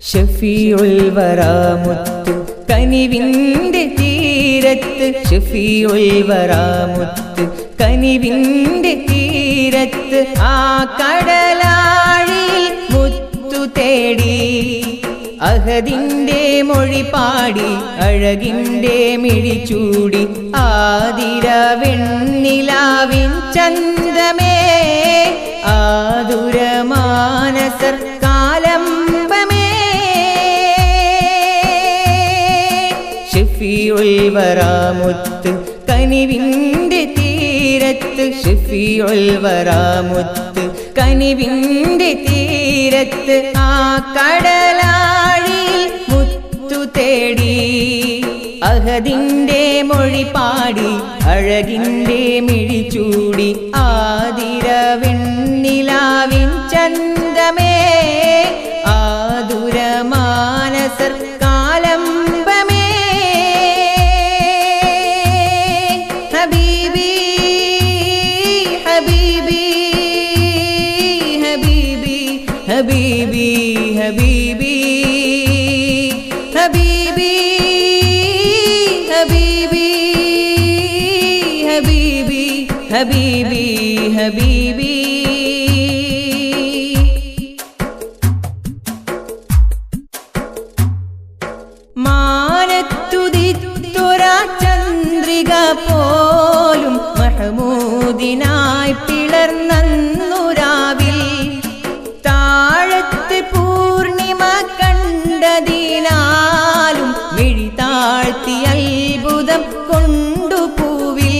ഷഫീഉൽ വറാമുത്ത് കനിവിൻ്റെ തീരത്ത് ഷഫീഉൽ വറാമുത്ത് കനിവിൻ്റെ തീരത്ത് ആ കടലാഴിയിൽ മുത്തു തേടി അഹദിൻ്റെ മൊഴി പാടി അഴകിൻ്റെ മിഴി ചൂടി ആതിര വെണ്ണിലാവിൻ ചന്തമേ ആതുര മാനസർ കാലംബമേ ഷഫീഉൽ വറാമുത്ത് കനിവിൻ്റെ തീരത്ത് ഷഫീഉൽ വറാമുത്ത് കനിവിൻ്റെ തീരത്ത് ആ കടലാഴിയിൽ മുത്തു തേടി അഹദിൻ്റെ മൊഴി പാടി അഴകിൻ്റെ മിഴി ചൂടി ആതിര വെണ്ണിലാവിൻ ചന്തമേ ആതുര മാനസർ കാലംബമേ ഹബീബി ഹബീബി ഹബീബി ഹബീബി ഹബീബി ഹബീബി ഹബീബി ഹബീബി ഹബീബി ഹബീബി മാനത്തുതിത്തൊര ചന്ദ്രിക പോലും മഹമൂദിനായി പിളർന്നുരാവിൽ താഴത്ത് പൂർണിമ കണ്ടതിനാലും മിഴി താഴ്ത്തി അത്ഭുതം കൊണ്ടുപൂവിൽ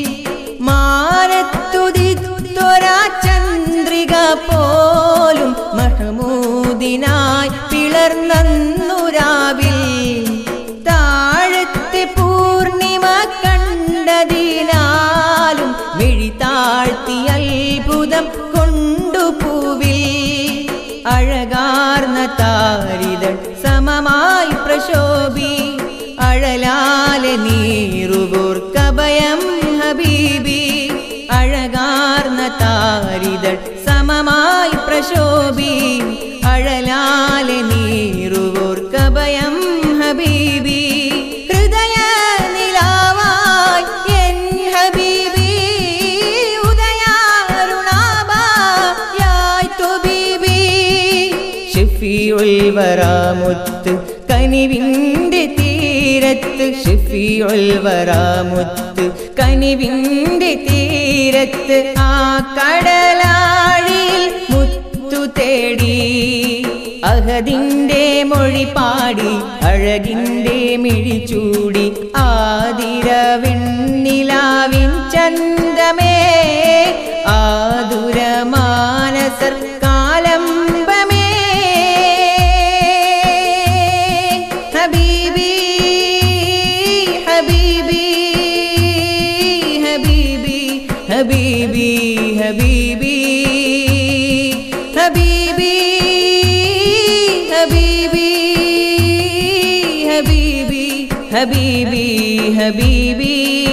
മാനത്തുതിത്തൊര ചന്ദ്രിക പോലും മഹമൂദിനായി പിളർന്നുരാവിൽ താഴത്തെ പൂർണിമ കണ്ടതിനാലും മിഴി താഴ്ത്തി അത്ഭുതം കൊണ്ടുപൂവിൽ അഴകാർന്ന താരിതൾ സമമായി പ്രശോഭി അഴലാലെ നീറുകൂർ കഭയം ഹബീബി അഴകാർന്ന താരിതൾ സമമായി പ്രശോഭി അഴലാലെ നീറുകൂർ കഭയം ഹബീബി ഹൃദയ നിലാവായി എൻ ഹബീബി ഉദയാരുണാബായായി തുബീബി ഷഫീഉൽ വറാമുത്ത് കനിവിൻ്റെ തീരത്ത് ഷഫീഉൽ വറാമുത്ത് കനിവിൻ്റെ തീരത്ത് ആ കടലാഴിയിൽ മുത്തു തേടി അഹദിൻ്റെ മൊഴി പാടി അഴകിൻ്റെ മിഴി ചൂടി ആതിര വെണ്ണിലാവിൻ ചന്തമേ ആതുര മാനസർ കാലംബമേ ഹബീബി ഹബീബി ഹബീബി ഹബീബി ഹബീബി ഹബീബി ഹബീബി ഹബീബി ഹബീബി ഹബീബി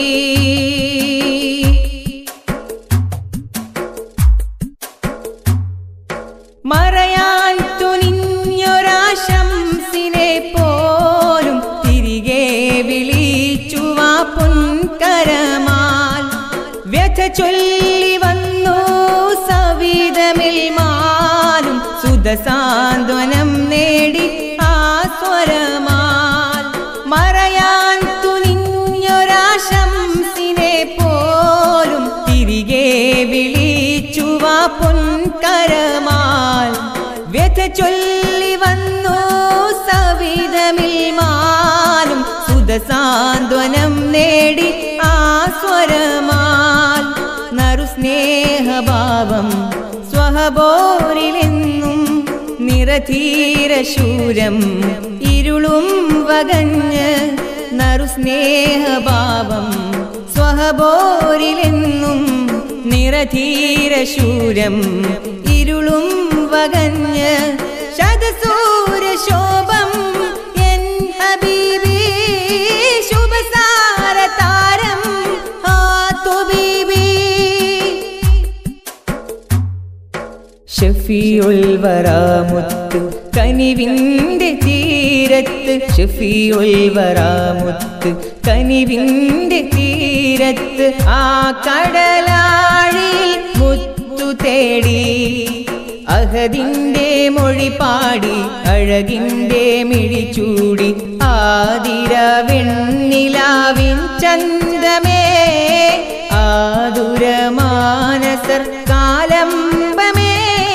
മറയാൻ തുനിഞ്ഞൊരാശംസിനെ പോലും തിരികെ വിളിച്ചുവാ പൊൻകരമാൽ വ്യഥ ചൊല്ലി വന്നു സവിധമിൽ മാലും സുധസാന്ത്വനം നേടി ആ സ്വരമാൽ മറയാൻ തുനിഞ്ഞൊരാശംസിനെ പോലും തിരികെ വിളിച്ചുവാ പൊൻകരമാൽ വ്യഥ ചൊല്ലി വന്നു സവിധമിൽ മാലും സുധസാന്ത്വനം നേടി ആ സ്വരമാൽ നറുസ്നേഹഭാവം സ്വഹബോരിലെന്നും നിറധീരശൂരം ഇരുളും വകഞ്ഞ് നറുസ്നേഹഭാവം സ്വഹബോരിലെന്നും നിറധീരശൂരം ഇരുളും വകഞ്ഞ് ശതസൂരശോഭം എൻ ഹബീബി ശുഭസാര താരം ആ തുബീബി ഷഫീഉൽ വറാമുത്ത് കനിവിൻ്റെ തീരത്ത് ഷഫീഉൽ വറാമുത്ത് കനിവിൻ്റെ തീരത്ത് ആ കടലാഴിൽ മുത്തു തേടി അഹദിൻ്റെ മൊഴി പാടി അഴകിൻ്റെ മിഴി ചൂടി ആതിര വെണ്ണിലാവിൻ ചന്തമേ ആതുര മാനസർ കാലംബമേ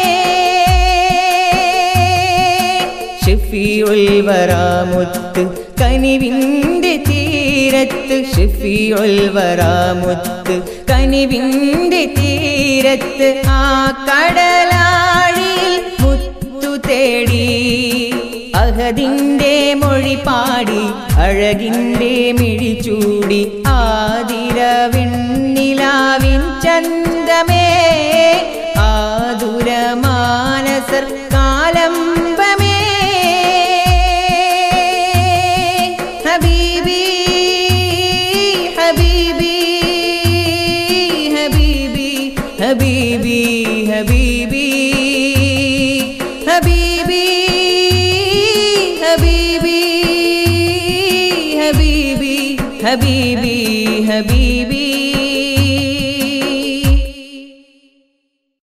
ഷഫീഉൽ വറാമുത്ത് കനിവിൻ്റെ തീരത്ത് ഷഫീഉൽ വറാമുത്ത് കനിവിൻ്റെ തീരത്ത് ആ കടലാഴിൽ മുത്തു തേടി അഹദിൻ്റെ മൊഴി പാടി അഴകിൻ്റെ മിഴി ചൂടി ആതിര വെണ്ണിലാവിൻ ചന്തമേ ആതുര മാനസർ കാലംബമേ ഹബീബി ഹബീബി ഹബീബി ഹബീബി ഹബീബി ഹബീബി ഹബീബി ഹബീബി ഹബീബി ഹബീബി